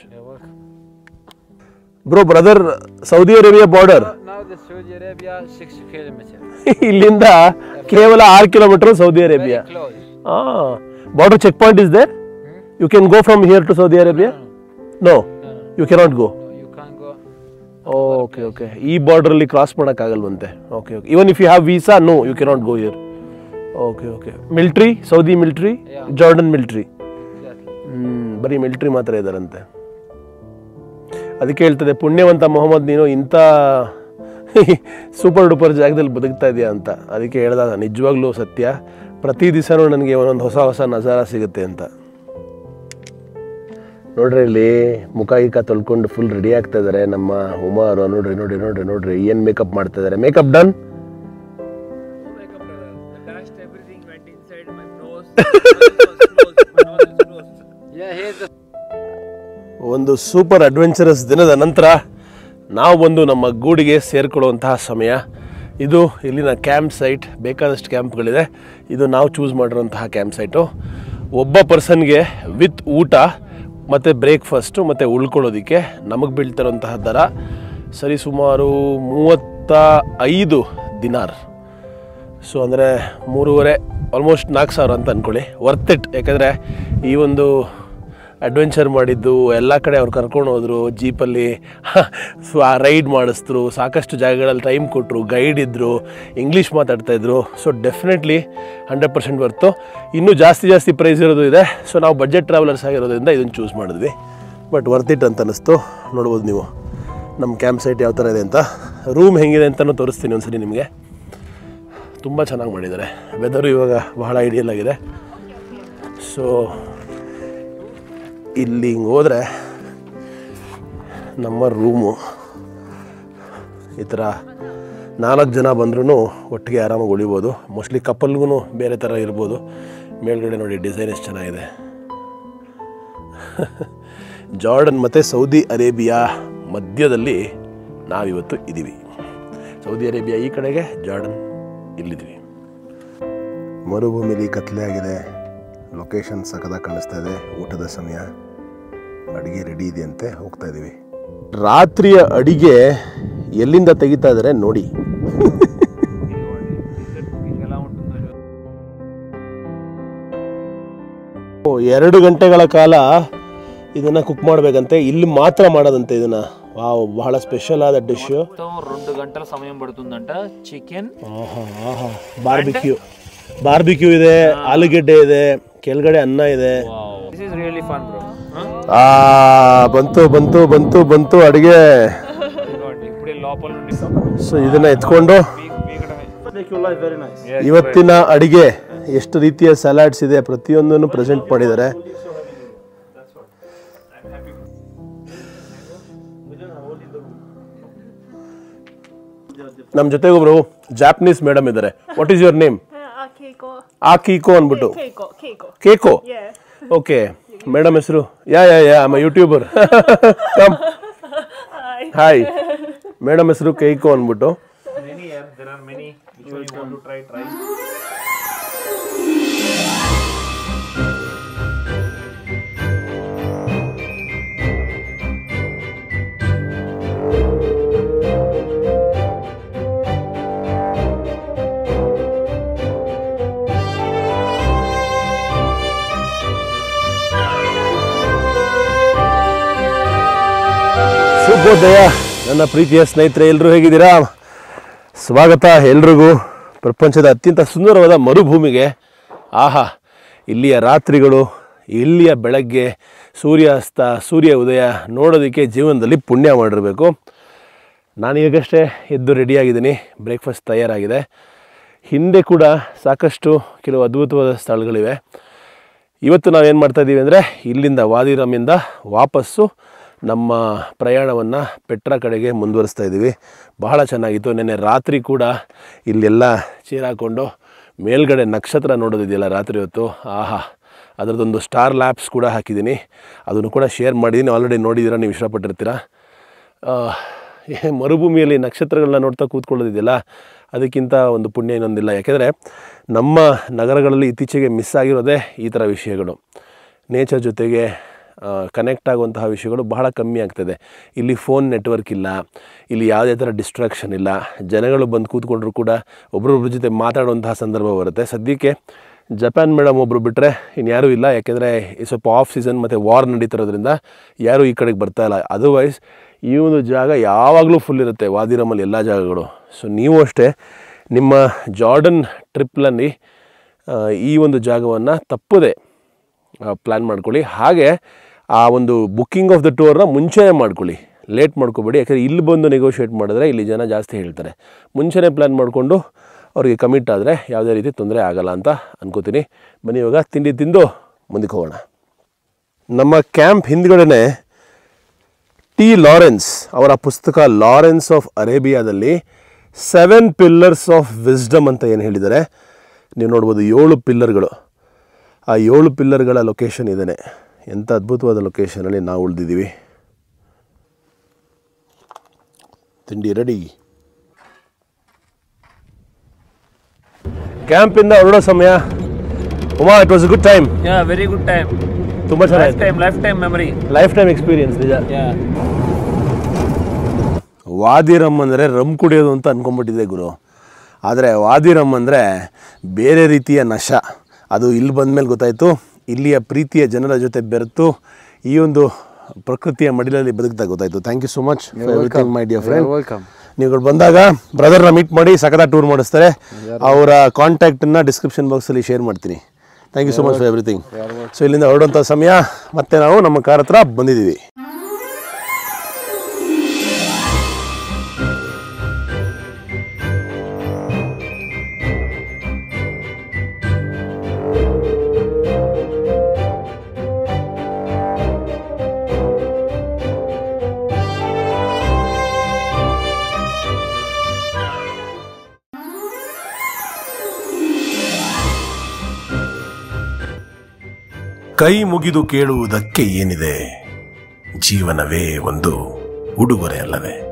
bro brother Saudi Arabia border Now the Saudi Arabia six kilometers. ಇಲ್ಲಿಂದ ಕೇವಲ ಆರು kilometre Saudi Arabia Very close. Border check point is there you can go from here to Saudi Arabia no you cannot go No, you can't go. Okay okay ಈ ಬಾರ್ಡ್ರಲ್ಲಿ cross ಮಾಡೋಕ್ಕಾಗಲ್ವಂತೆ okay okay even if you have visa no you cannot go here okay okay military Saudi military Yeah. Jordan military Exactly. ಬರೀ military ಮಾತ್ರ ಇದ್ದಾರಂತೆ ಅದಕ್ಕೆ ಹೇಳ್ತದೆ ಪುಣ್ಯವಂತ ಮೊಹಮ್ಮದ್ ನೀನು ಇಂಥ ಸೂಪರ್ ಡೂಪರ್ ಜಾಗದಲ್ಲಿ ಬದುಕ್ತಾ ಇದೆಯಾ ಅಂತ ಅದಕ್ಕೆ ಹೇಳ್ದಾಗ ನಿಜವಾಗ್ಲೂ ಸತ್ಯ ಪ್ರತಿ ದಿವಸನೂ ನನಗೆ ಒಂದೊಂದು ಹೊಸ ಹೊಸ ನಜಾರ ಸಿಗುತ್ತೆ ಅಂತ ನೋಡ್ರಿ ಇಲ್ಲಿ ಮುಖ ಗಿಖ ತೊಳ್ಕೊಂಡು ಫುಲ್ ರೆಡಿ ಆಗ್ತಾ ಇದ್ದಾರೆ ನಮ್ಮ ಉಮಾರು ನೋಡ್ರಿ ನೋಡ್ರಿ ನೋಡ್ರಿ ನೋಡ್ರಿ ಏನು ಮೇಕಪ್ ಮಾಡ್ತಾ ಇದ್ದಾರೆ makeup done Oh my god, brother. The dust, everything went inside my nose. My nose was closed. My nose is closed. ಒಂದು ಸೂಪರ್ ಅಡ್ವೆಂಚರಸ್ ದಿನದ ನಂತರ ನಾವು ಬಂದು ನಮ್ಮ ಗೂಡಿಗೆ ಸೇರಿಕೊಳ್ಳುವಂತಹ ಸಮಯ ಇದು ಇಲ್ಲಿನ ಕ್ಯಾಂಪ್ ಸೈಟ್ ಬೇಕಾದಷ್ಟು ಕ್ಯಾಂಪ್ಗಳಿದೆ ಇದು ನಾವು ಚೂಸ್ ಮಾಡಿರೋಂತಹ ಕ್ಯಾಂಪ್ ಸೈಟು ಒಬ್ಬ ಪರ್ಸನ್ಗೆ ವಿತ್ ಊಟ ಮತ್ತು ಬ್ರೇಕ್ಫಾಸ್ಟು ಮತ್ತು ಉಳ್ಕೊಳ್ಳೋದಕ್ಕೆ ನಮಗೆ ಬೀಳ್ತಿರೋಂತಹ ದರ ಸರಿ ಸುಮಾರು ಮೂವತ್ತ ಐದು ದಿನಾರ್ ಸೊ ಅಂದರೆ ಮೂರುವರೆ ಆಲ್ಮೋಸ್ಟ್ ನಾಲ್ಕು ಸಾವಿರ ಅಂತ ಅಂದ್ಕೊಳ್ಳಿ ವರ್ತ್ ಇಟ್ ಯಾಕಂದರೆ ಈ ಒಂದು ಅಡ್ವೆಂಚರ್ ಮಾಡಿದ್ದು ಎಲ್ಲ ಕಡೆ ಅವ್ರು ಕರ್ಕೊಂಡು ಹೋದರು ಜೀಪಲ್ಲಿ ಸೊ ಆ ರೈಡ್ ಮಾಡಿಸಿದ್ರು ಸಾಕಷ್ಟು ಜಾಗಗಳಲ್ಲಿ ಟೈಮ್ ಕೊಟ್ಟರು ಗೈಡ್ ಇದ್ದರು ಇಂಗ್ಲೀಷ್ ಮಾತಾಡ್ತಾಯಿದ್ರು ಸೊ ಡೆಫಿನೆಟ್ಲಿ ಹಂಡ್ರೆಡ್ ಪರ್ಸೆಂಟ್ ಬರ್ತು ಇನ್ನೂ ಜಾಸ್ತಿ ಜಾಸ್ತಿ ಪ್ರೈಸ್ ಇರೋದು ಇದೆ ಸೊ ನಾವು ಬಜೆಟ್ ಟ್ರಾವೆಲರ್ಸ್ ಆಗಿರೋದ್ರಿಂದ ಇದನ್ನು ಚೂಸ್ ಮಾಡಿದ್ವಿ ಬಟ್ ವರ್ತ್ ಇಟ್ ಅಂತ ಅನ್ನಿಸ್ತು ನೋಡ್ಬೋದು ನೀವು ನಮ್ಮ ಕ್ಯಾಂಪ್ ಸೈಟ್ ಯಾವ ಥರ ಇದೆ ಅಂತ ರೂಮ್ ಹೆಂಗಿದೆ ಅಂತಲೂ ತೋರಿಸ್ತೀನಿ ಒಂದ್ಸರಿ ನಿಮಗೆ ತುಂಬ ಚೆನ್ನಾಗಿ ಮಾಡಿದ್ದಾರೆ ವೆದರು ಇವಾಗ ಬಹಳ ಐಡಿಯಲ್ ಆಗಿದೆ ಸೊ ಇಲ್ಲಿ ಹಿಂಗೆ ಹೋದರೆ ನಮ್ಮ ರೂಮು ಈ ಥರ ನಾಲ್ಕು ಜನ ಬಂದ್ರೂ ಒಟ್ಟಿಗೆ ಆರಾಮಾಗಿ ಉಳಿಬೋದು ಮೋಸ್ಟ್ಲಿ ಕಪಲ್ಗೂ ಬೇರೆ ಥರ ಇರ್ಬೋದು ಮೇಲ್ಗಡೆ ನೋಡಿ ಡಿಸೈನ್ ಎಷ್ಟು ಚೆನ್ನಾಗಿದೆ ಜಾರ್ಡನ್ ಮತ್ತು ಸೌದಿ ಅರೇಬಿಯಾ ಮಧ್ಯದಲ್ಲಿ ನಾವಿವತ್ತು ಇದ್ದೀವಿ ಸೌದಿ ಅರೇಬಿಯಾ ಈ ಕಡೆಗೆ ಜಾರ್ಡನ್ ಇಲ್ಲಿದ್ದೀವಿ ಮರುಭೂಮಿಲಿ ಕತ್ಲೆ ಆಗಿದೆ ಲೊಕೇಶನ್ ಸಖತ್ತಾಗಿ ಕಾಣಿಸ್ತಾ ಇದೆ ಊಟದ ಸಮಯ ಅಡುಗೆ ರೆಡಿ ಇದೆಯಂತೆ ಹೋಗ್ತಾ ಇದ್ದೀವಿ ರಾತ್ರಿಯ ಅಡಿಗೆ ಎಲ್ಲಿಂದ ತೆಗಿತಾ ಇದ್ದಾರೆ ನೋಡಿ ఎలా ఉంటుందో చూ- ಓ, ಎರಡು ಗಂಟೆಗಳ ಕಾಲ ಇದನ್ನ ಕುಕ್ ಮಾಡಬೇಕಂತೆ ಇಲ್ಲಿ ಮಾತ್ರ ಮಾಡೋದಂತೆ ಇದನ್ನ ವಾವ್ ಬಹಳ ಸ್ಪೆಷಲ್ ಆದ ಡಿಶ್ మొత్తం రెండు గంటల సమయం పడుతుందంట చికెన్ ಬಾರ್ಬಿಕ್ಯೂ ಬಾರ್ಬಿಕ್ಯೂ ಇದೆ ಆಲೂಗೆಡ್ಡೆ ಇದೆ ಕೆಳಗಡೆ ಅನ್ನ ಇದೆ this is really fun bro ಆ ಬಂತು ಬಂತು ಬಂತು ಬಂತು ಅಡಿಗೆ ఇదిగోండి ఇప్పుడే లోపల నుండి ಸೊ ಇದನ್ನ ಎತ್ಕೊಂಡು Make your life very nice. ಇವತ್ತಿನ ಅಡಿಗೆ ಎಷ್ಟು ರೀತಿಯ ಸಲಾಡ್ಸ್ ಇದೆ ಪ್ರತಿಯೊಂದನ್ನು ಪ್ರೆಸೆಂಟ್ ಮಾಡಿದ್ದಾರೆ ನಮ್ಮ ಜೊತೆಗೆ ಒಬ್ರು ಜಾಪನೀಸ್ ಮೇಡಮ್ ಇದ್ದಾರೆ what is your name Uh, Keiko. ಆ ಕೀಕೋ ಅಂದ್ಬಿಟ್ಟು Keiko. Keiko. Keiko Yeah. Okay madam ಹೆಸರು ಯಾ ಯಾ ಯಾ ಅಮ್ಮ YouTuber come Hi. Hi madam ಹೆಸರು ಕೇಕೋ ಅಂದ್ಬಿಟ್ಟು Many, yeah, there are many which one you want to try, try. ಶುಭೋದಯ ನನ್ನ ಪ್ರೀತಿಯ ಸ್ನೇಹಿತರೆ ಎಲ್ಲರೂ ಹೇಗಿದ್ದೀರಾ ಸ್ವಾಗತ ಎಲ್ರಿಗೂ ಪ್ರಪಂಚದ ಅತ್ಯಂತ ಸುಂದರವಾದ ಮರುಭೂಮಿಗೆ ಆಹಾ ಇಲ್ಲಿಯ ರಾತ್ರಿಗಳು ಇಲ್ಲಿಯ ಬೆಳಗ್ಗೆ ಸೂರ್ಯಾಸ್ತ ಸೂರ್ಯ ಉದಯ ನೋಡೋದಕ್ಕೆ ಜೀವನದಲ್ಲಿ ಪುಣ್ಯ ಮಾಡಿರಬೇಕು ನಾನು ಈಗಷ್ಟೇ ಎದ್ದು ರೆಡಿಯಾಗಿದ್ದೀನಿ ಬ್ರೇಕ್ಫಾಸ್ಟ್ ತಯಾರಾಗಿದೆ ಹಿಂದೆ ಕೂಡ ಸಾಕಷ್ಟು ಕೆಲವು ಅದ್ಭುತವಾದ ಸ್ಥಳಗಳಿವೆ ಇವತ್ತು ನಾವೇನು ಮಾಡ್ತಾ ಇದ್ದೀವಿ ಅಂದರೆ ಇಲ್ಲಿಂದ ವಾದಿರಾಮಿಂದ ವಾಪಸ್ಸು ನಮ್ಮ ಪ್ರಯಾಣವನ್ನು ಪೆಟ್ರಾ ಕಡೆಗೆ ಮುಂದುವರಿಸ್ತಾ ಇದ್ದೀವಿ ಬಹಳ ಚೆನ್ನಾಗಿತ್ತು ನೆನ್ನೆ ರಾತ್ರಿ ಕೂಡ ಇಲ್ಲೆಲ್ಲ ಚೇರ್ ಹಾಕ್ಕೊಂಡು ಮೇಲ್ಗಡೆ ನಕ್ಷತ್ರ ನೋಡೋದಿದೆಯಲ್ಲ ರಾತ್ರಿ ಹೊತ್ತು ಆಹಾ ಅದರದ್ದೊಂದು ಸ್ಟಾರ್ ಲ್ಯಾಪ್ಸ್ ಕೂಡ ಹಾಕಿದ್ದೀನಿ ಅದನ್ನು ಕೂಡ ಶೇರ್ ಮಾಡಿದ್ದೀನಿ ಆಲ್ರೆಡಿ ನೋಡಿದ್ದೀರಾ ನೀವು ಇಷ್ಟಪಟ್ಟಿರ್ತೀರ ಆ, ಈ ಮರುಭೂಮಿಯಲ್ಲಿ ನಕ್ಷತ್ರಗಳನ್ನ ನೋಡ್ತಾ ಕೂತ್ಕೊಳ್ಳೋದಿದೆಯಲ್ಲ ಅದಕ್ಕಿಂತ ಒಂದು ಪುಣ್ಯ ಇನ್ನೊಂದಿಲ್ಲ ಯಾಕೆಂದರೆ ನಮ್ಮ ನಗರಗಳಲ್ಲಿ ಇತ್ತೀಚೆಗೆ ಮಿಸ್ ಆಗಿರೋದೇ ಈ ಥರ ವಿಷಯಗಳು ನೇಚರ್ ಜೊತೆಗೆ ಕನೆಕ್ಟ್ ಆಗುವಂತಹ ವಿಷಯಗಳು ಬಹಳ ಕಮ್ಮಿ ಆಗ್ತದೆ ಇಲ್ಲಿ ಫೋನ್ ನೆಟ್ವರ್ಕ್ ಇಲ್ಲ ಇಲ್ಲಿ ಯಾವುದೇ ಥರ ಡಿಸ್ಟ್ರಾಕ್ಷನ್ ಇಲ್ಲ ಜನಗಳು ಬಂದು ಕೂತ್ಕೊಂಡ್ರು ಕೂಡ ಒಬ್ರೊಬ್ರ ಜೊತೆ ಮಾತಾಡುವಂತಹ ಸಂದರ್ಭ ಬರುತ್ತೆ ಸದ್ಯಕ್ಕೆ ಜಪಾನ್ ಮೇಡಮ್ ಒಬ್ಬರು ಬಿಟ್ಟರೆ ಇನ್ಯಾರೂ ಇಲ್ಲ ಯಾಕೆಂದರೆ ಈ ಸ್ವಲ್ಪ ಆಫ್ ಸೀಸನ್ ಮತ್ತು ವಾರ್ ನಡೀತಿರೋದ್ರಿಂದ ಯಾರೂ ಈ ಕಡೆಗೆ ಬರ್ತಾ ಇಲ್ಲ ಅದರ್ವೈಸ್ ಈ ಒಂದು ಜಾಗ ಯಾವಾಗಲೂ ಫುಲ್ ಇರುತ್ತೆ ವಾದಿರಮಲ್ಲಿ ಎಲ್ಲ ಜಾಗಗಳು ಸೊ ನೀವು ಅಷ್ಟೇ ನಿಮ್ಮ ಜಾರ್ಡನ್ ಟ್ರಿಪ್ನಲ್ಲಿ ಈ ಒಂದು ಜಾಗವನ್ನು ತಪ್ಪದೆ ಪ್ಲ್ಯಾನ್ ಮಾಡ್ಕೊಳ್ಳಿ ಹಾಗೆ ಆ ಒಂದು ಬುಕ್ಕಿಂಗ್ ಆಫ್ ದ ಟೂರ್ನ ಮುಂಚೆನೇ ಮಾಡ್ಕೊಳ್ಳಿ ಲೇಟ್ ಮಾಡ್ಕೋಬೇಡಿ ಯಾಕಂದರೆ ಇಲ್ಲಿ ಬಂದು ನೆಗೋಷಿಯೇಟ್ ಮಾಡಿದ್ರೆ ಇಲ್ಲಿ ಜನ ಜಾಸ್ತಿ ಹೇಳ್ತಾರೆ ಮುಂಚೆನೇ ಪ್ಲ್ಯಾನ್ ಮಾಡಿಕೊಂಡು ಅವ್ರಿಗೆ ಕಮಿಟ್ ಆದರೆ ಯಾವುದೇ ರೀತಿ ತೊಂದರೆ ಆಗಲ್ಲ ಅಂತ ಅನ್ಕೋತೀನಿ ಬನ್ನಿ ಇವಾಗ ತಿಂಡಿ ತಿಂದು ಮುಂದಕ್ಕೆ ಹೋಗೋಣ ನಮ್ಮ ಕ್ಯಾಂಪ್ ಹಿಂದ್ಗಡೆನೆ ಟಿ ಲಾರೆನ್ಸ್ ಅವರ ಪುಸ್ತಕ ಲಾರೆನ್ಸ್ ಆಫ್ ಅರೇಬಿಯಾದಲ್ಲಿ ಸೆವೆನ್ ಪಿಲ್ಲರ್ಸ್ ಆಫ್ ವಿಸ್ಡಮ್ ಅಂತ ಏನು ಹೇಳಿದ್ದಾರೆ ನೀವು ನೋಡ್ಬೋದು ಏಳು ಪಿಲ್ಲರ್ಗಳು ಆ ಏಳು ಪಿಲ್ಲರ್ಗಳ ಲೊಕೇಶನ್ ಇದೇನೆ ಎಂಥ ಅದ್ಭುತವಾದ ಲೊಕೇಶನಲ್ಲಿ ನಾವು ಉಳಿದಿದ್ದೀವಿ ತಿಂಡಿ ರೆಡಿ ಕ್ಯಾಂಪಿಂದ ಹೊರಡೋ ಸಮಯ Uma it was a good time Yeah, very good time. ತುಂಬ ಚೆನ್ನಾಗಿತ್ತು Lifetime, lifetime memory. Lifetime experience ನಿಜ Yeah. ವಾದಿ ರಮ್ ಅಂದರೆ ರಮ್ ಕುಡಿಯೋದು ಅಂತ ಅನ್ಕೊಂಡ್ಬಿಟ್ಟಿದೆ ಗುರು ಆದರೆ ವಾದಿ ರಮ್ ಅಂದರೆ ಬೇರೆ ರೀತಿಯ ನಶ ಅದು ಇಲ್ಲಿ ಬಂದಮೇಲೆ ಗೊತ್ತಾಯಿತು ಇಲ್ಲಿಯ ಪ್ರೀತಿಯ ಜನರ ಜೊತೆ ಬೆರೆತು ಈ ಒಂದು ಪ್ರಕೃತಿಯ ಮಡಿಲಲ್ಲಿ ಬದುಕ್ತಾ ಗೊತ್ತಾಯಿತು thank you so much everything my dear friend welcome ನೀವುಗಳು ಬಂದಾಗ ಬ್ರದರ್ನ ಮೀಟ್ ಮಾಡಿ ಸಖತ ಟೂರ್ ಮಾಡಿಸ್ತಾರೆ ಅವರ ಕಾಂಟ್ಯಾಕ್ಟನ್ನು ಡಿಸ್ಕ್ರಿಪ್ಷನ್ ಬಾಕ್ಸಲ್ಲಿ ಶೇರ್ ಮಾಡ್ತೀನಿ thank you so much for everything so ಇಲ್ಲಿಂದ ಹೊರಡುವಂಥ ಸಮಯ ಮತ್ತೆ ನಾವು ನಮ್ಮ ಕಾರ್ ಹತ್ರ ಬಂದಿದ್ದೀವಿ ಕೈ ಮುಗಿದು ಕೇಳುವುದಕ್ಕೆ ಏನಿದೆ ಜೀವನವೇ ಒಂದು ಉಡುಗೊರೆ ಅಲ್ಲವೇ